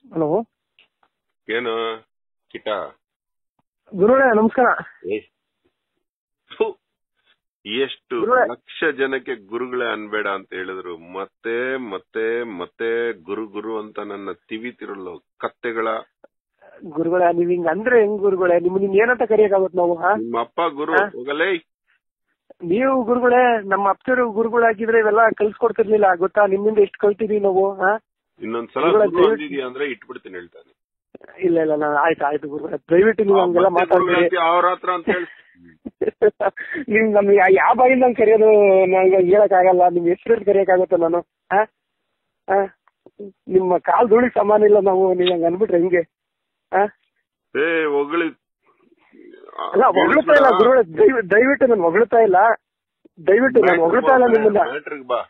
Hello ಏನು ಕಿಟ ಗುರುಗಳೇ ನಮಸ್ಕಾರ ಏ, ಥು, ಎಷ್ಟು ಗುರುಗಳೇ. ಲಕ್ಷ ಜನಕ್ಕೆ ಗುರುಗಳೇ ಅನ್ಬೇಡ ಅಂತ ಹೇಳಿದ್ರು ಮತ್ತೆ ಮತ್ತೆ ಮತ್ತೆ ಗುರು ಗುರು ಅಂತ ನನ್ನ ತಿವಿತಿರಲ್ಲ ಕತ್ತೆಗಳ ಗುರುಗಳೇ ನೀವ್ ಹಿಂಗ್ ಅಂದ್ರೆ ಹೆಂಗ್ ಗುರುಗಳೇ ನಿಮ್ ನಿಮ್ ಏನಂತ ಕರೆಯಕ್ಕಾಗತ್ ನಾವು ಹಾ ನಿಮ್ಮ ಅಪ್ಪ ಗುರು ಹಾ? ಹೋಗಲೇ ನೀವು ಗುರುಗಳೇ ನಮ್ಮ ಅಪ್ಪರು ಗುರುಗಳಾಗಿದ್ರೆ ಇವೆಲ್ಲ ಕಲ್ಸ್ಕೊಡ್ತಿರ್ಲಿಲ್ಲ ಗೊತ್ತಾ ನಿಮ್ಮಿಂದ ಎಷ್ಟು ಕಲ್ತಿದೀವಿ ನಾವು ಹಾ ಇನ್ನೊಂದ್ಸಲ ಗುರುಗಳೇ, ಗುರು ದಯವಿಟ್ಟು- ಅಂದಿದ್ಯಾ ಅಂದ್ರೆ ಇಟ್ಬಿಡ್ತೀನಿ ಹೇಳ್ತಾನೆ ಇಲ್ಲ ಇಲ್ಲ ನಾನು ಆಯ್ತು ಆಯ್ತು ಗುರುಗಳೇ ದಯವಿಟ್ಟು ನೀವು ಹಂಗೆಲ್ಲ ಮಾತಾಡ್ಬೇಡಿ ಅವ್ರ ಹತ್ರ ಅಂತ ಹೇಳಿ ನಿಮ್ ನಮ್ಗೆ ಯಾವ ಬಾಯಿಂದ ಹಂಗ್ ಕರೆಯೋದು ನಂಗೆ ಹೇಳಕ್ ಆಗಲ್ಲ ನಿಮ್ ಹೆಸರು ಕರೆಯಕ್ಕಾಗತ್ತ ನಾನು ಹಾ ಹಾ ನಿಮ್ಮ ಕಾಲ್ ಧೂಳಿ ಸಮಾನ ಇಲ್ಲ ನಾವು ನೀವ್ ಹಂಗ ಅನ್ಬಿಟ್ರೆ ಹೆಂಗೆ ಹಾ ಏ ಹೊಗಳಿ ಅಲ್ಲ ಹೊಗಳ್ತಾ ಇಲ್ಲ ಗುರುಗಳೇ ದಯವಿ- ದಯವಿಟ್ಟು ನಾನು ಹೊಗಳ್ತಾ ಇಲ್ಲ ದಯವಿಟ್ಟು ನಾನು ಹೊಗಳ್ತಾ ಇಲ್ಲ ನಿಮ್ಮನ್ನ ಮ್ಯಾಟ್ರಿಗ್ ಬಾ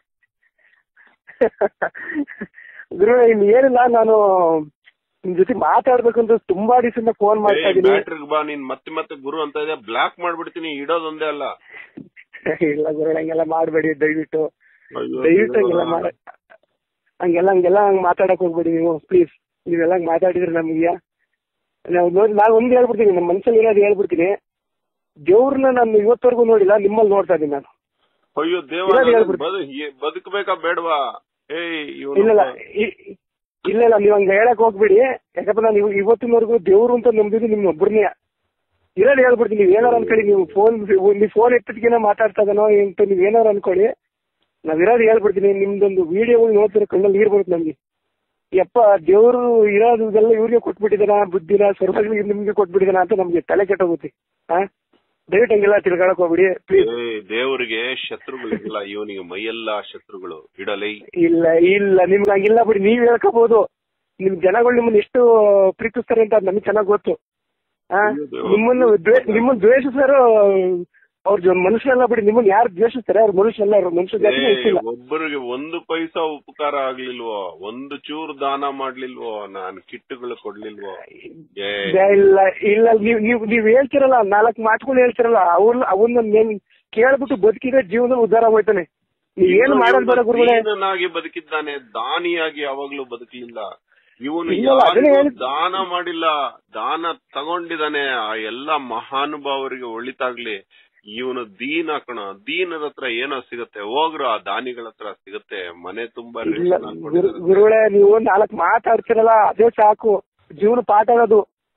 ಗುರುಗಳೇ ಇಲ್ಲಿ ಏನಿಲ್ಲ ನಾನು ನಿಮ್ ಜೊತೆ ಮಾತಾಡ್ಬೇಕಂತ ತುಂಬಾ ದಿವಸದಿಂದ ಫೋನ್ ಮಾಡ್ತಾ ಇದೀನಿ ಮ್ಯಾಟ್ರಿಗ್ ಬಾ ನೀನ್ ಮತ್ತೆ ಮತ್ತೆ ಗುರು ಅಂತ ಇದೆ ಬ್ಲಾಕ್ ಮಾಡ್ಬಿಡ್ತೀನಿ ಇಡೋದೊಂದೇ ಅಲ್ಲ ಇಲ್ಲ ಗುರುಗಳೇ ಹಂಗೆಲ್ಲ ಮಾಡ್ಬೇಡಿ ದಯವಿಟ್ಟು ಅಯ್ಯೋ, ದಯವಿಟ್ಟು ಹಂಗೆಲ್ಲ ಮಾಡ ಹಂಗೆಲ್ಲ ಹಂಗೆಲ್ಲ ಹಂಗ್ ಮಾತಾಡಕ್ ಹೋಗ್ಬೇಡಿ ನೀವು ಪ್ಲೀಸ್ ನೀವೆಲ್ಲ ಹಂಗ್ ಮಾತಾಡಿದ್ರೆ ನಮ್ಗೆ ನಾವು ನೋಡಿ ನಾನು ಒಂದ್ ಹೇಳ್ಬಿಡ್ತೀನಿ ನಮ್ಮ ಮನ್ಸಲ್ಲಿ ಇರೋದು ಹೇಳ್ಬಿಡ್ತೀನಿ ದೇವ್ರನ್ನ ನಾನು ಇವತ್ತವರೆಗೂ ನೋಡಿಲ್ಲ ನಿಮ್ಮಲ್ಲಿ ನೋಡ್ತಾ ಇದೀನಿ ನಾನು ಅಯ್ಯೋ ದೇವ ಇಲ್ಲ, ನಾನು ಹೇಳ್ಬಿಡು. ಬದು- ಏ- ಬದುಕ್ಬೇಕಾ ಬೇಡವಾ ಏಯ್ ಇಲ್ಲ ಇಲ್ಲ ಇವನು ಇ- ಇಲ್ಲ ಇಲ್ಲ ನೀವು ಹಂಗ ಹೇಳಕ್ ಹೋಗ್ಬಿಡಿ ಯಾಕಪ್ಪ ನಾನು ಇವ- ಇವತ್ತಿನವರೆಗೂ ದೇವ್ರು ಅಂತ ನಂಬಿದ್ದು ನಿಮ್ ಒಬ್ಬರನ್ನೇ ಇರೋದು ಹೇಳ್ಬಿಡ್ತೀನಿ ನೀವ್ ಏನಾರು ಅನ್ಕೊಳ್ಳಿ ನೀವು ಫೋನ್ ನೀವು ಫೋನ್ ಎತ್ತಿದ್ಕಿನ ಮಾತಾಡ್ತಾ ಇದನೋ ಅಂತ ನೀವ್ ಏನಾರು ಅನ್ಕೊಳ್ಳಿ ನಾವ್ ಇರೋದು ಹೇಳ್ಬಿಡ್ತೀನಿ ನಿಮ್ದೊಂದು ವಿಡಿಯೋಗಳು ನೋಡ್ತಿರೋ ಕಣ್ಣಲ್ಲಿ ನೀರ್ ಬರುತ್ತೆ ನಮ್ಗೆ ಯಪ್ಪ ದೇವ್ರು ಇರೋದೆಲ್ಲ ಇವ್ರಿಗೆ ಕೊಟ್ಬಿಟ್ಟಿದಾನ ಬುದ್ಧಿನ ಸರ್ವಜ್ಞ ನಿಮ್ಗೆ ಕೊಟ್ಬಿಟ್ಟಿದಾನ ಅಂತ ನಮ್ಗೆ ತಲೆ ಕೆಟ್ಟೋಗುತ್ತೆ ಹಾ ದಯವಿಟ್ಟು ಹಂಗೆಲ್ಲ ತಿಳ್ಕೊಳಕ್ ಹೋಗ್ಬಿಡಿ ಪ್ಲೀಸ್ ಏಯ್, ದೇವರಿಗೆ ಶತ್ರುಗಳಿಲ್ಲ ಇವನಿಗೆ ಮೈಯೆಲ್ಲ ಶತ್ರುಗಳು ಇಡಲೈ ಇಲ್ಲ ಇಲ್ಲ ನಿಮ್ಗೆ ಹಂಗಿಲ್ಲ ಬಿಡಿ ನೀವ್ ಹೇಳ್ಕೋಬಹುದು ನಿಮ್ ಜನಗಳು ನಿಮ್ಮನ್ನ ಎಷ್ಟು ಪ್ರೀತಿಸ್ತಾರೆ ಅಂತ ನಮಗೆ ಚೆನ್ನಾಗ್ ಗೊತ್ತು ಆ ಅಯ್ಯೋ ದೇವ್ರು. ನಿಮ್ಮನ್ನು ದ್ವೇ- ನಿಮ್ಮನ್ನ ದ್ವೇಷಿಸೋರು ಅವ್ರ ಜೊ- ಮನುಷ್ಯರಲ್ಲ ಬಿಡಿ ನಿಮ್ಮನ್ನ ಯಾರು ದ್ವೇಷಿಸ್ತಾರೆ ಅವ್ರ ಮನುಷ್ಯರಲ್ಲ ಅವ್ರ ಮನುಷ್ಯ ಜಾತಿನೇ ಇಷ್ಟಿಲ್ಲ ಒಬ್ಬರಿಗೆ ಒಂದು ಪೈಸಾ ಉಪಕಾರ ಆಗ್ಲಿಲ್ವೋ ಒಂದು ಚೂರು ದಾನ ಮಾಡ್ಲಿಲ್ವೋ ನಾನ್ ಕಿಟ್ಟುಗಳು ಕೊಡ್ಲಿಲ್ವೋ ಏ ಇಲ್ಲ ಇಲ್ಲ ಇಲ್ಲ ನೀವ್ ನೀವ್ ನೀವ್ ಹೇಳ್ತಿರಲ್ಲ ನಾಲ್ಕು ಮಾತುಗಳು ಹೇಳ್ತಿರಲ್ಲ ಅವ್ರನ್ನ ಅವನ್ನ ಮೇನ್ ಕೇಳ್ಬಿಟ್ಟು ಬದುಕಿದ್ರೆ ಜೀವನ ಉದ್ಧಾರ ಹೋಯ್ತಾನೆ ನೀವ್ ಏನು ಮಾಡೋದ್ ಬೇಡ ಗುರುಗಳೇ ದೀನನಾಗಿ ಬದುಕಿದ್ದಾನೆ ದಾನಿಯಾಗಿ ಯಾವಾಗ್ಲೂ ಬದುಕಲಿಲ್ಲ ಇವನು ಇಲ್ಲ, ಅದನ್ನೇ ಯಾರಿಗೂ ಹೇಳಿದ್- ದಾನ ಮಾಡಿಲ್ಲ ದಾನ ತಗೊಂಡಿದ್ದಾನೆ ಆ ಎಲ್ಲಾ ಮಹಾನುಭಾವರಿಗೆ ಒಳಿತಾಗ್ಲಿ ಇವನು ದೀನ ಕಣ ದೀನದ ಹತ್ರ ಏನೋ ಸಿಗುತ್ತೆ ಹೋಗ್ರು ಆ ದಾನಿಗಳ ಹತ್ರ ಸಿಗುತ್ತೆ ಮನೆ ತುಂಬಾ ಇಲ್ಲ ರೇಷನ್ ಹಾಕ್ಕೊಂಡಿದ್ದಾರೆ. ಗುರು- ಗುರುಗಳೇ ನೀವು ನಾಲ್ಕು ಮಾತಾಡ್ತಿರಲ್ಲ ಅದೇ ಸಾಕು ಜೀವನ ಪಾಠ ಅದು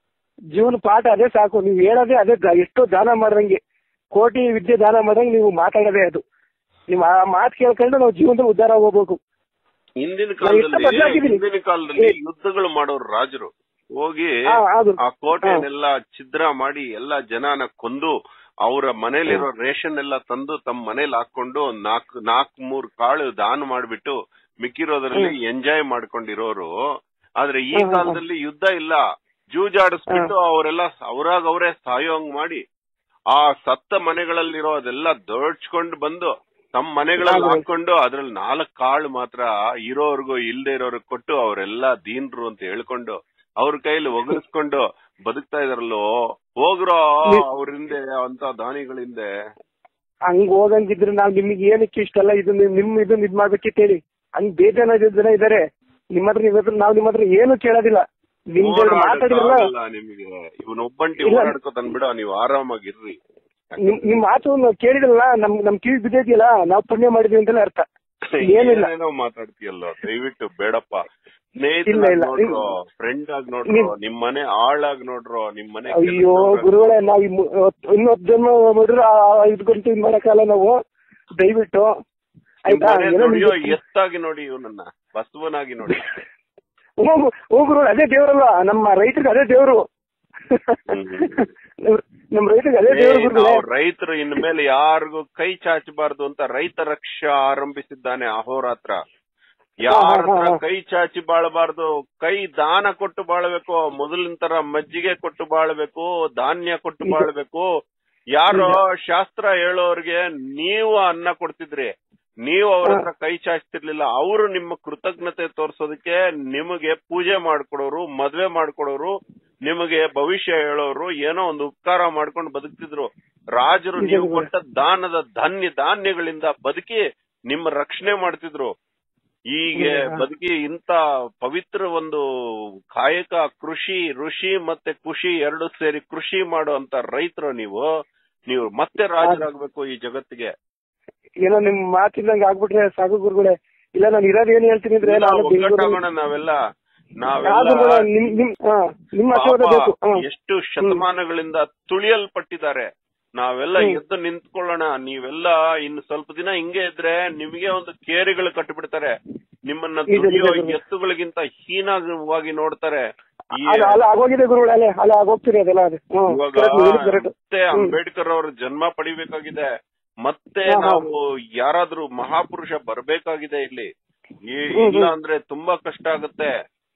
ಜೀವನ ಪಾಠ ಅದೇ ಸಾಕು ನೀವು ಹೇಳೋದೇ ಅದೇ ದ- ಎಷ್ಟೋ ದಾನ ಮಾಡ್ದಂಗೆ ಕೋಟಿ ವಿದ್ಯೆ ದಾನ ಮಾಡ್ದಂಗೆ ನೀವು ಮಾತಾಡೋದೇ ಅದು ನೀವು ಆ ಮಾತು ಕೇಳ್ಕೊಂಡು ನಾವು ಜೀವನದಲ್ಲಿ ಉದ್ಧಾರ ಹೋಗ್ಬೇಕು ಹಿಂದಿನ ನಾನು ಎಷ್ಟು ಕಾಲದಲ್ಲಿ ಬದ್ಲಾಗಿದ್ದೀನಿ? ಹಿಂದಿನ ಕಾಲದಲ್ಲಿ ಏ- ಯುದ್ಧಗಳು ಮಾಡೋರು ರಾಜರು ಹೋಗಿ ಹಾ, ಅದು ಆ ಕೋಟೆಯನ್ನೆಲ್ಲ ಛಿದ್ರ ಮಾಡಿ ಎಲ್ಲಾ ಜನನ ಕೊಂದು ಅವರ ಮನೇಲಿರೋ ರೇಷನ್ ಎಲ್ಲ ತಂದು ತಮ್ಮ ಮನೇಲಿ ಹಾಕೊಂಡು ನಾಲ್ಕ್ ನಾಲ್ಕ್ ಮೂರ್ ಕಾಳು ದಾನ ಮಾಡ್ಬಿಟ್ಟು ಮಿಕ್ಕಿರೋದ್ರಲ್ಲಿ ಎಂಜಾಯ್ ಮಾಡ್ಕೊಂಡಿರೋರು ಆದ್ರೆ ಈ ಹ್ಮ್, ಹ್ಮ್, ಕಾಲದಲ್ಲಿ ಯುದ್ಧ ಇಲ್ಲ ಜೂಜಾಡಿಸ್ಬಿಟ್ಟು ಅವರೆಲ್ಲ ಅವ್ರಾಗ ಅವರೇ ಸಾಯೋಂಗ್ ಮಾಡಿ ಆ ಸತ್ತ ಮನೆಗಳಲ್ಲಿರೋ ಅದೆಲ್ಲ ದೋಡ್ಸ್ಕೊಂಡು ಬಂದು ತಮ್ಮ ಮನೆಗಳಲ್ಲಿ ಹೌದು. ಹಾಕೊಂಡು ಅದ್ರಲ್ಲಿ ನಾಲ್ಕ್ ಕಾಳು ಮಾತ್ರ ಇರೋರ್ಗು ಇಲ್ದೇ ಇರೋರ್ಗ್ ಕೊಟ್ಟು ಅವರೆಲ್ಲ ದೀನ್ರು ಅಂತ ಹೇಳ್ಕೊಂಡು ಅವ್ರ ಕೈಲಿ ಒಗರಿಸ್ಕೊಂಡು ಬದುಕ್ತಾ ಇದಾರಲ್ಲೋ ಹೋಗ್ರೋ ನೀ- ಅವ್ರ ಹಿಂದೆ ಅಂತ ದಾನಿಗಳ ಹಿಂದೆ ಹಂಗ್ ಹೋಗಂಗಿದ್ರೆ ನಾವ್ ನಿಮ್ಗೆ ಏನಕ್ಕೆ ಇಷ್ಟೆಲ್ಲ ಇದು ನಿಮ್- ನಿಮ್ ಇದನ್ನ ಇದ್ ಮಾಡ್ಬೇಕಿತ್ತು ಹೇಳಿ ಹಂಗ್ ಬೇಜಾನ ಜನ ಇದಾರೆ ನಿಮ್ಮ ಹತ್ರ ನಿಮ್ಮ ಹತ್ರ ನಾವ್ ನಿಮ್ಮ ಹತ್ರ ಏನು ಕೇಳೋದಿಲ್ಲ ನಿಮ್ದೆರಡು ಮಾತಾಡಿದ್ರಲ್ಲ ಓಡಾಡಕ್ಕಾಗಲ್ಲ ನಿಮಗೆ ಇವನ್ ಒಬ್ಬಂಟಿ ಇಲ್ಲ. ಓಡಾಡ್ಕೊ ತಂದ್ಬಿಡ ನೀವು ಆರಾಮಾಗಿರ್ರಿ ನಿಮ್ ನಿಮ್ ಮಾತು ನಾವ್ ಕೇಳಿದ್ರಲ್ಲ ನಮ್ ನಮ್ ಕಿವಿ ಬಿದ್ದೈತಿಯಲ್ಲ ನಾವ್ ಪುಣ್ಯ ಮಾಡಿದ್ವಿ ಅಂತಾನೆ ಅರ್ಥ ಏನಿಲ್ಲ ಏನೇನೋ ಮಾತಾಡ್ತೀಯಲ್ಲೋ ದಯವಿಟ್ಟು ಬೇಡಪ್ಪ ಇಲ್ಲ, ಸ್ನೇಹಿತರಾಗಿ ಇಲ್ಲ. ನೋಡ್ರೋ ಫ್ರೆಂಡ್ ಆಗಿ ನೋಡ್ರೋ ನೀವ್- ನಿಮ್ ಮನೆ ಆಳಾಗಿ ನೋಡ್ರೋ ನಿಮ್ ಮನೆ ಅಯ್ಯೋ ಕೆಲ್ಸದವ್ರಾಗ್ ಗುರುಗಳೇ ನಾವ್ ಇನ್ನು ಇನ್ನು ಹತ್ತು ಜನ್ಮ ಮಾಡಿದ್ರೆ ಐದು ಗಂಟೆ ಇದ್ ಮಾಡಕ್ಕಲ್ಲ ನಾವು ದಯವಿಟ್ಟು ನಿಮ್ ಆಯ್ತಾ ಮನೆ ಏನೋ ದುಡಿಯೋ ನಿಮ್ಗೆ- ಎತ್ತಾಗಿ ನೋಡಿ ಇವನನ್ನ ಬಸವನಾಗಿ ನೋಡಿ ಹ್ಞೂ ಹ್ಞೂ ಗುರುಗಳೇ ಅದೇ ದೇವ್ರಲ್ಲ ನಮ್ಮ ರೈತರಿಗೆ ಅದೇ ದೇವ್ರು ನಮ್- ನಮ್ ರೈತರಿಗೆ ಅದೇ ದೇವ್ರು ಗುರುಗಳೇ ನಾವು ರೈತರು ಇನ್ಮೇಲೆ ಯಾರಿಗೂ ಕೈ ಚಾಚಬಾರ್ದು ಅಂತ ರೈತ ರಕ್ಷಾ ಆರಂಭಿಸಿದ್ದಾನೆ ಅಹೋರಾತ್ರ ಯಾರ ಹಾ, ಹಾ, ಹತ್ರ ಹಾ. ಕೈ ಚಾಚಿ ಬಾಳಬಾರ್ದು ಕೈ ದಾನ ಕೊಟ್ಟು ಬಾಳ್ಬೇಕು ಮೊದಲಿನ ತರ ಮಜ್ಜಿಗೆ ಕೊಟ್ಟು ಬಾಳ್ಬೇಕು ಧಾನ್ಯ ಕೊಟ್ಟು ನಿಜ. ಬಾಳ್ಬೇಕು ಯಾರೋ ನಿಜ. ಶಾಸ್ತ್ರ ಹೇಳೋರ್ಗೆ ನೀವು ಅನ್ನ ಕೊಡ್ತಿದ್ರಿ ನೀವು ಅವ್ರ ಹತ್ರ ಕೈ ಚಾಚ್ತಿರ್ಲಿಲ್ಲ ಅವರು ನಿಮ್ಮ ಕೃತಜ್ಞತೆ ತೋರ್ಸೋದಕ್ಕೆ ನಿಮಗೆ ಪೂಜೆ ಮಾಡ್ಕೊಡೋರು ಮದ್ವೆ ಮಾಡ್ಕೊಡೋರು ನಿಮಗೆ ಭವಿಷ್ಯ ಹೇಳೋರು ಏನೋ ಒಂದು ಉಪಕಾರ ಮಾಡ್ಕೊಂಡು ಬದುಕ್ತಿದ್ರು ರಾಜರು ನಿಜ, ನೀವು ನಿಜ. ಕೊಟ್ಟ ದಾನದ ಧಾನ್ಯ ಧಾನ್ಯಗಳಿಂದ ಬದುಕಿ ನಿಮ್ಮ ರಕ್ಷಣೆ ಮಾಡ್ತಿದ್ರು ಹೀಗೆ ಹ್ಮ್. ಬದುಕಿ ಇಂತ ಪವಿತ್ರ ಒಂದು ಕಾಯಕ ಕೃಷಿ ಋಷಿ ಮತ್ತೆ ಖುಷಿ ಎರಡು ಸೇರಿ ಕೃಷಿ ಮಾಡುವಂತ ರೈತರು ನೀವು ನೀವು ಮತ್ತೆ ರಾಜರಾಗ್ಬೇಕು ಈ ಜಗತ್ತಿಗೆ ಏನೋ ನಿಮ್ ಮಾತಿದ್ದಂಗೆ ಆಗ್ಬಿಟ್ರೆ ಸಾಕು ಗುರುಗಳೇ ಇಲ್ಲ ನಾನು ಇರೋದ್ ಏನ್ ಹೇಳ್ತೀನಿ ಅಂದ್ರೆ ನಾನು ಬೆಂಗಳೂರಲ್ಲಿ ಒಗ್ಗಟ್ಟಾಗೋಣ ನಾವೆಲ್ಲ ಆ ನಾವೆಲ್ಲ ಗುರುಗಳೇ, ನಿಮ್ ನಿಮ್ ಹಾ, ನಿಮ್ಮ ಆಶೀರ್ವಾದ ಪಾಪ ಬೇಕು ಹಾ. ಎಷ್ಟು ಶತಮಾನಗಳಿಂದ ತುಳಿಯಲ್ಪಟ್ಟಿದ್ದಾರೆ ನಾವೆಲ್ಲ ಹ್ಮ್. ಎದ್ದು ನಿಂತ್ಕೊಳ್ಳೋಣ ನೀವೆಲ್ಲ ಇನ್ನು ಸ್ವಲ್ಪ ದಿನ ಹಿಂಗೆ ಇದ್ರೆ ನಿಮಗೆ ಒಂದು ಕೇರಿಗಳು ಕಟ್ಟಿಬಿಡ್ತಾರೆ ನಿಮ್ಮನ್ನ ನಿಜ, ನಿಜ ದುಡಿಯೋ ಗುರು. ಎತ್ತುಗಳಿಗಿಂತ ಹೀನವಾಗಿ ನೋಡ್ತಾರೆ ಈ ಅಲ್ಲ ಅಲ್ಲ ಆಗೋಗಿದೆ ಗುರುಗಳೇ ಅಲ್ಲೇ ಅಲ್ಲ ಆಗೋಗ್ತೀರಿ ಅದೆಲ್ಲ ಅದು ಹ್ಮ್ ಇವಾಗ correct, ನೀವು ಹೇಳಿದ್ದು correct. ಮತ್ತೆ ಹ್ಮ್. ಅಂಬೇಡ್ಕರ್ ಅವ್ರ ಜನ್ಮ ಪಡಿಬೇಕಾಗಿದೆ ಮತ್ತೆ ಹಾ, ಹಾ. ನಾವು ಯಾರಾದ್ರೂ ಮಹಾಪುರುಷ ಬರ್ಬೇಕಾಗಿದೆ ಇಲ್ಲಿ ಈ- ಹ್ಮ್, ಇಲ್ಲ ಹ್ಮ್. ಅಂದ್ರೆ ತುಂಬಾ ಕಷ್ಟ ಆಗುತ್ತೆ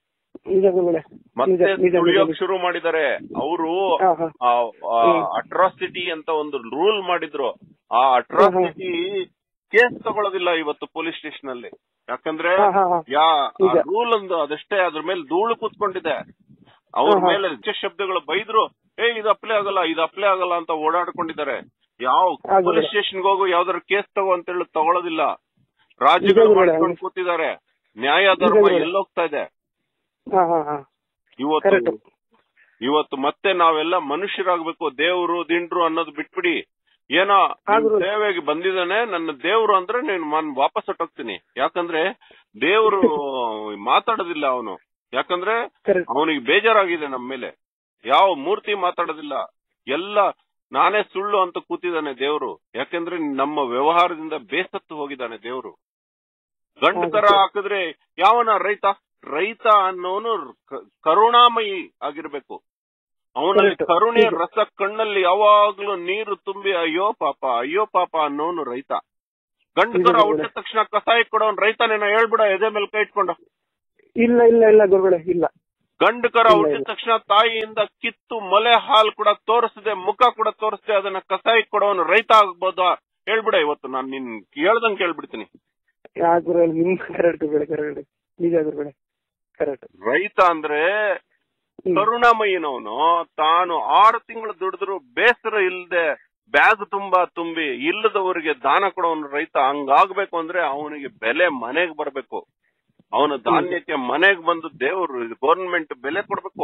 ನಿಜ ಗುರುಗಳೇ ನಿಜ ಮತ್ತೆ ನಿಜ ನಿಜ ತುಳಿಯೋಕ್ ಶುರು ಮಾಡಿದ್ದಾರೆ ಅವರು ಹಾ, ಹಾ. ಹ್ಮ್. ಅಟ್ರಾಸಿಟಿ ಅಂತ ಒಂದು ರೂಲ್ ಮಾಡಿದ್ರು ಆ ಅಟ್ರಾಸಿಟಿ ಕೇಸ್ ತಗೊಳ್ಳೋದಿಲ್ಲ ಇವತ್ತು ಪೊಲೀಸ್ ಸ್ಟೇಷನ್ ಅಲ್ಲಿ ಯಾಕಂದ್ರೆ ಹಾ, ಹಾ, ಹಾ. ಯಾ ನಿಜ. ರೂಲ್ ಒಂದು ಅದಷ್ಟೇ ಅದ್ರ ಮೇಲೆ ಧೂಳು ಕೂತ್ಕೊಂಡಿದೆ ಅವ್ರ ಹಾ, ಹಾ. ಮೇಲೆ ಹೆಚ್ಚು ಶಬ್ದಗಳು ಬೈದ್ರು ಏ ಇದು ಅಪ್ಲೈ ಆಗಲ್ಲ ಇದು ಅಪ್ಲೈ ಆಗಲ್ಲ ಅಂತ ಓಡಾಡ್ಕೊಂಡಿದ್ದಾರೆ ಯಾವ ಹೌದು. ಪೊಲೀಸ್ ಸ್ಟೇಷನ್ಗೆ ಹೋಗು ಯಾವ್ದಾದ್ರು ಕೇಸ್ ತಗೋ ಅಂತ ಹೇಳಿ ತಗೊಳ್ಳೋದಿಲ್ಲ ರಾಜ್ಯಗಳು ನಿಜ ಗುರು. ಮಾಡ್ಕೊಂಡು ಕೂತಿದ್ದಾರೆ ನ್ಯಾಯ ಧರ್ಮ ನಿಜ ಗುರು. ಎಲ್ಲೋಗ್ತಾ ಇದೆ ಹಾ ಹಾ ಹಾ ಇವತ್ತು Correct. ಇವತ್ತು ಮತ್ತೆ ನಾವೆಲ್ಲ ಮನುಷ್ಯರಾಗ್ಬೇಕು ದೇವ್ರು ದಿಂಡ್ರು ಅನ್ನೋದು ಬಿಟ್ಬಿಡಿ ಏನೋ ಹಾ, ನಿಮ್ ಗುರು. ಸೇವೆಗೆ ಬಂದಿದ್ದಾನೆ ನನ್ನ ದೇವ್ರು ಅಂದ್ರೆ నేను ನಾನು ವಾಪಸ್ ಹೊಟ್ಟೋಗ್ತೀನಿ ಯಾಕಂದ್ರೆ ದೇವ್ರು ಮಾತಾಡೋದಿಲ್ಲ ಅವನು ಯಾಕಂದ್ರೆ ಕರೆಕ್ಟ್ ಅವನಿಗೆ ಬೇಜಾರಾಗಿದೆ ನಮ್ಮ ಮೇಲೆ ಯಾವ ಮೂರ್ತಿ ಮಾತಾಡೋದಿಲ್ಲ ಎಲ್ಲ ನಾನೇ ಸುಳ್ಳು ಅಂತ ಕೂತಿದ್ದಾನೆ ದೇವ್ರು ಯಾಕಂದ್ರೆ ನಮ್ಮ ವ್ಯವಹಾರದಿಂದ ಬೇಸತ್ತು ಹೋಗಿದ್ದಾನೆ ದೇವ್ರು ಗಂಡು ಕರ ಹೌದು. ಹಾಕಿದ್ರೆ ಯಾವನ ರೈತ ರೈತ ಅನ್ನೋನು ಕ- ಕರುಣಾಮಯಿ ಆಗಿರ್ಬೇಕು ಅವನಲ್ಲಿ Correct. ಕರುಣೆ ನಿಜ. ರಸ ಕಣ್ಣಲ್ಲಿ ಯಾವಾಗ್ಲೂ ನೀರು ತುಂಬಿ ಅಯ್ಯೋ ಪಾಪ ಅಯ್ಯೋ ಪಾಪ ಅನ್ನೋನು ರೈತ ಗಂಡು ನಿಜ ಕರ ಗುರುಗಳೇ. ಹುಟ್ಟಿದ ತಕ್ಷಣ ಕಸಾಯ ಕೊಡೋನ್ ರೈತನೇನ ಹೇಳ್ಬಿಡ ಎದೆ ಮೇಲೆ ಕೈ ಇಟ್ಕೊಂಡು ಇಲ್ಲ ಇಲ್ಲ ಇಲ್ಲ ಗುರುಗಳೇ ಇಲ್ಲ ಗಂಡು ಕರ ಇಲ್ಲ, ಹುಟ್ಟಿದ ಇಲ್ಲ. ತಕ್ಷಣ ತಾಯಿಯಿಂದ ಕಿತ್ತು ಮೊಲೆ ಹಾಲು ಕೂಡ ತೋರಿಸದೆ ಮುಖ ಕೂಡ ತೋರಿಸದೆ ಅದನ್ನ ಕಸಾಯಿ ಕೊಡೋನು ರೈತ ಆಗ್ಬೋದಾ ಹೇಳ್ಬಿಡ ಇವತ್ತು ನಾನು ನಿನ್ ಹೇಳ್ದಂಗ್ ಕೇಳ್ಬಿಡ್ತೀನಿ ಯಾ ಗುರುಗಳೇ ನಿಮ್ ಕರೆಕ್ಟ್ ಗುರುಗಳೇ ಕರೆಕ್ಟ್ ನಿಜ ಗುರುಗಳೇ ಕರೆಕ್ಟ್ ರೈತ ಅಂದ್ರೆ ಕರುಣಾಮಯಿನವನು ತಾನು ಆರು ತಿಂಗಳು ದುಡಿದ್ರು ಬೇಸರ ಇಲ್ಲದೆ ಬ್ಯಾಗ್ ತುಂಬಾ ತುಂಬಿ ಇಲ್ಲದವರಿಗೆ ದಾನ ಕೊಡೋನು ರೈತ ಹಂಗಾಗ್ಬೇಕು ಅಂದ್ರೆ ಅವನಿಗೆ ಬೆಲೆ ಮನೆಗ್ ಬರ್ಬೇಕು ಅವನ ಧಾನ್ಯಕ್ಕೆ ಮನೆಗ್ ಬಂದು ದೇವರು ಗೌರ್ಮೆಂಟ್ ಬೆಲೆ ಕೊಡ್ಬೇಕು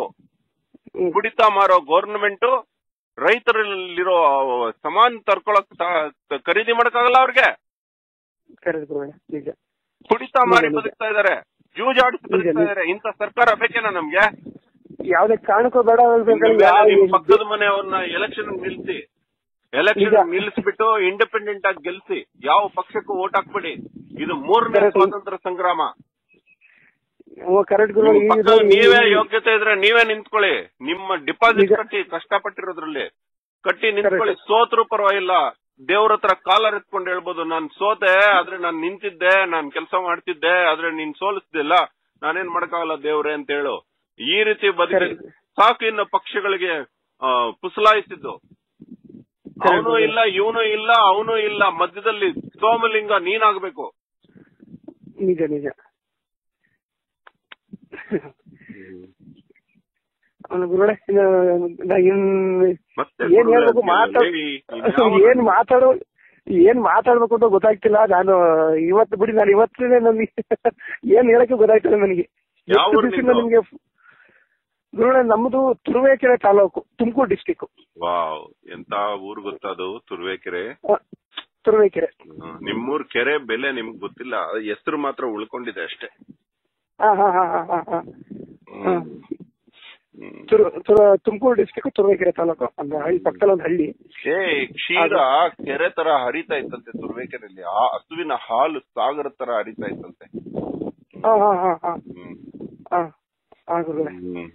ಕುಡಿತಾ ಮಾರೋ ಗೌರ್ಮೆಂಟ್ ರೈತರಲ್ಲಿರೋ ಸಮಾನ ತರ್ಕೊಳಕ್ ತ- ಖರೀದಿ ಮಾಡಕ್ಕಾಗಲ್ಲ ಅವ್ರಿಗೆ ಕರೆಕ್ಟ್ ಗುರುಗಳೇ ನಿಜ ಕುಡಿತಾ ಮಾರಿ ನಿಜ, ನಿಜ. ಬದುಕ್ತಾ ಇದಾರೆ ಜೂಜಾಡಿಸಿ ನಿಜ, ಬದುಕ್ತಾ ನಿಜ. ಇದಾರೆ ಇಂಥ ಸರ್ಕಾರ ಬೇಕೇನಾ ನಮ್ಗೆ ಯಾವ್ದೇ ಕಾರಣಕ್ಕೂ ಬೇಡ ಇನ್ನು ಮೇಲೆ ನಿಮ್ ಪಕ್ಕದ ಮನೆಯವ್ರನ್ನ ಎಲೆಕ್ಷನ್ ನಿಲ್ಸಿ ಎಲೆಕ್ಷನ್ ನಿಜ. ನಿಲ್ಲಿಸ್ಬಿಟ್ಟು ಇಂಡಿಪೆಂಡೆಂಟ್ ಆಗಿ ಗೆಲ್ಸಿ ಯಾವ ಪಕ್ಷಕ್ಕೂ ಓಟ್ ಹಾಕ್ಬೇಡಿ ಇದು ಮೂರನೇ Correct. ಸ್ವಾತಂತ್ರ್ಯ ಸಂಗ್ರಾಮ ಕರೆಕ್ಟ್ ನಿಮ್ ಗುರುಗಳು ಪಕ್ಕದ ನೀವೇ ಯೋಗ್ಯತೆ ಇದ್ರೆ ನೀವೇ ನಿಂತ್ಕೊಳ್ಳಿ ನಿಮ್ಮ ಡಿಪಾಸಿಟ್ ನಿಜ. ಕಟ್ಟಿ ಕಷ್ಟಪಟ್ಟಿರೋದ್ರಲ್ಲಿ ಕಟ್ಟಿ ನಿಂತ್ಕೊಳ್ಳಿ ಸೋತ್ರು ಪರವಾಗಿಲ್ಲ ದೇವ್ರ ಹತ್ರ ಕಾಲರ್ ಎತ್ಕೊಂಡು ಹೇಳ್ಬೋದು ನಾನ್ ಸೋತೆ ಆದ್ರೆ ನಾನ್ ನಿಂತಿದ್ದೆ ನಾನ್ ಕೆಲಸ ಮಾಡ್ತಿದ್ದೆ ಆದ್ರೆ ನೀನ್ ಸೋಲಿಸ್ದಿಲ್ಲ ನಾನೇನ್ ಮಾಡಕ್ಕಾಗಲ್ಲ ದೇವ್ರೆ ಅಂತ ಹೇಳು ಈ ರೀತಿ ಬದುಕಿ Correct. ಸಾಕು ಇನ್ನು ಪಕ್ಷಗಳಿಗೆ ಆ, ಪುಸಲಾಯಿಸಿದ್ದು ಅವನು Correct. ಇಲ್ಲ ಇವನು ಇಲ್ಲ ಅವನು ಇಲ್ಲ ಮಧ್ಯದಲ್ಲಿ ಸೋಮಲಿಂಗ ನೀನಾಗ್ಬೇಕು ನಿಜ ನಿಜ ಅವ್ನು ಗುರುಗಳೇ ಇನ್ನು ನಾ ಇನ್- ಮತ್ತೆ ಏನ್ ಹೇಳ್ಬೇಕು ಮಾತಾಡ್ ಏಯ್, ಇನ್ಯಾವ- ಏನ್ ಮಾತಾಡೋ ಏನ್ ಮಾತಾಡ್ಬೇಕು ಅಂತ ಗೊತ್ತಾಗ್ತಿಲ್ಲ ನಾನು ಇವತ್ತು ಬಿಡಿ ನಾನು ಇವತ್ತೇ ನನಗೆ ಏನ್ ಹೇಳಕ್ಕೆ ಗೊತ್ತಾಗ್ತಿಲ್ಲ ನನಗೆ ಯಾವ ಎಷ್ಟು ಊರು ದಿವಸದಿಂದ ನಿಮ್ದು? ನಿಮ್ಗೆ ಗುರುಗಳೇ ನಮ್ದು ತುರುವೇಕೆರೆ ತಾಲೂಕು ತುಮಕೂರು ಡಿಸ್ಟಿಕ್ ವಾವ್ ಎಂತ ಊರ್ ಗೊತ್ತದು ತುರುವೇಕೆರೆ ತುರುವೇಕೆರೆ ಹ್ಮ್. ನಿಮ್ಮೂರ್ ಕೆರೆ ಬೆಲೆ ನಿಮ್ಗ್ ಗೊತ್ತಿಲ್ಲ ಹೆಸರು ಮಾತ್ರ ಉಳ್ಕೊಂಡಿದೆ ಅಷ್ಟೇ ಹಾ ಹಾ ಹಾ ಹಾ ಹಾ ಹಾ ಹ್ಮ್. ಹ್ಮ್. ತುರು ತುಮಕೂರು ಡಿಸ್ಟಿಕ್ ತುರುವೇಕೆರೆ ತಾಲೂಕು ಅಂದ್ರೆ ಹಳ್ಳಿ ಪಕ್ಕದಲ್ಲಿ ಒಂದು ಹಳ್ಳಿ ಏ ಕ್ಷೀರ ಕೆರೆ ತರ ಹರಿತಾ ಇತ್ತಂತೆ ತುರುವೇಕೆರೆಯಲ್ಲಿ ಆ ಹಸುವಿನ ಹಾಲು ಸಾಗರ ತರ ಹರಿತಾ ಇತ್ತಂತೆ ಹಾ ಹಾ ಹಾ ಹಾ ಹ್ಮ್. ಹಾ ಹಾ ಗುರುಗಳೇ ಹ್ಮ್.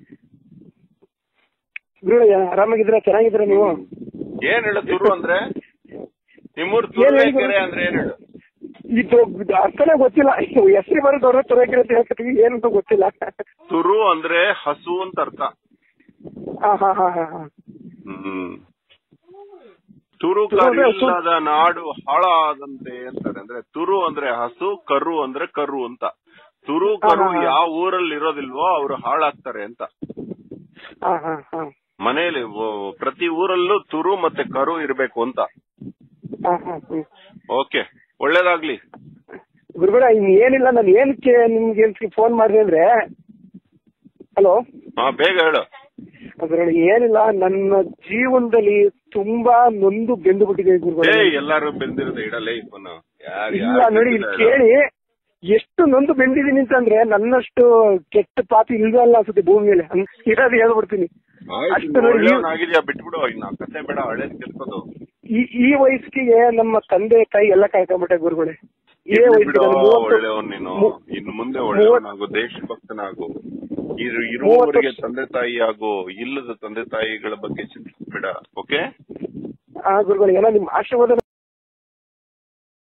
ಗುರುಗಳೇ ಆರಾಮಾಗಿದ್ದೀರಾ ಚೆನ್ನಾಗಿದ್ದೀರಾ ನೀವು ಏನ್ ಹೇಳು ತುರು ಅಂದ್ರೆ ನಿಮ್ಮೂರ್ ಏನ್ ಹೇಳಿ ತುರುವೇಕೆರೆ ಗುರು? ಅಂದ್ರೆ ಏನ್ ಹೇಳು ಇದು ಇದು ಅರ್ಥನೇ ಗೊತ್ತಿಲ್ಲ ಹೆಸರು ಬರೋದವ್ರ ತುರುವೇಕೆರೆ ಅಂತ ಹೇಳ್ತೀವಿ ಏನಂತ ಗೊತ್ತಿಲ್ಲ ತುರು ಅಂದ್ರೆ ಹಸು ಅಂತ ಅರ್ಥ ಹಾ ಹಾ ಹಾ ಹಾ ಹಾ ಹ್ಮ್ ತುರು ತುರು ಅಂದ್ರೆ ಹಸು. ಕರಿಲ್ಲದ ನಾಡು ಹಾಳಾದಂತೆ ಅಂತಾರೆ ಅಂದ್ರೆ ತುರು ಅಂದ್ರೆ ಹಸು ಕರು ಅಂದ್ರೆ ಕರು ಅಂತ ತುರು ಕರು ಹಾ, ಹಾ, ಹಾ. ಯಾವ ಊರಲ್ಲಿ ಇರೋದಿಲ್ವೋ ಅವ್ರು ಹಾಳಾಗ್ತಾರೆ ಅಂತ ಹಾ ಹಾ ಹಾ ಮನೆಯಲ್ಲಿ ಓ- ಪ್ರತಿ ಊರಲ್ಲೂ ತುರು ಮತ್ತೆ ಕರು ಇರ್ಬೇಕು ಅಂತ ಹಾ ಹಾ ಹ್ಮ್ ಓಕೆ ಒಳ್ಳೇದಾಗ್ಲಿ ಗುರುಗಳ ಇನ್ ಏನಿಲ್ಲ ನಾನು ಏನಕ್ಕೆ ನಿಮ್ಗೆ ಫೋನ್ ಮಾಡಿದೆ ಅಂದ್ರೆ ಹಲೋ ಹಾ ಬೇಗ ಹೇಳು ಅದ್ರಲ್ಲಿ ಏನಿಲ್ಲ ನನ್ನ ಜೀವನದಲ್ಲಿ ತುಂಬಾ ನೊಂದು ಬೆಂದು ಬಿಟ್ಟಿದೆ ಏ ಗುರುಗಳೇ ಎಲ್ಲಾರು ಬೆಂದಿರೋದು ಇಡಲೇ ಇಪ್ಪನು ಯಾರು ಇಲ್ಲ ನೋಡಿ ಇಲ್ಲಿ ಕೇಳಿ ಎಷ್ಟು ನೊಂದು ಬೆಂದಿದೀನಿ ಅಂತಂದ್ರೆ ನನ್ನಷ್ಟು ಕೆಟ್ಟ ಪಾಪಿ ಇಲ್ವೇ ಅಲ್ಲ ಅನ್ಸುತ್ತೆ ಭೂಮಿ ಮೇಲೆ ಹಂಗ್ ಇರೋದು ಹೇಳ್ಬಿಡ್ತೀನಿ ಅಷ್ಟು ನೋಡಿ ಈ- ಆಗಿದ್ಯಾ ಬಿಟ್ಬಿಡು ಇನ್ನ ಕತೆ ಬೇಡ ಹಳೇದ್ ಕೆಲ್ಸದು ಈ ಈ ವಯಸ್ಸಿಗೆ ನಮ್ಮ ತಂದೆ ಕೈ ಎಲ್ಲ ಕಾಯ್ಕೊಂಡ್ಬಿಟ್ಟೆ ಗುರುಗಳೇ ಇದೇ ಇರ್ಲಿ ವಯಸ್ಸಿಗೆ ಬಿಡು, ನಾನು ಮೂವತ್ತು- ಒಳ್ಳೆಯವನ್ ನೀನು ಮೂ- ಇನ್ನು ಮುಂದೆ ಒಳ್ಳೆಯವನಾಗು ದೇಶಭಕ್ತನಾಗು ಇರು ಇರುವವರಿಗೆ ತಂದೆ ತಾಯಿ ಆಗು ಇಲ್ಲದ ತಂದೆ ತಾಯಿಗಳ ಬಗ್ಗೆ ಚಿಂತಿಸ್ಬೇಡ ಓಕೆ ಆ ಗುರುಗಳೇ ಏನೋ ನಿಮ್ ಆಶೀರ್ವಾದ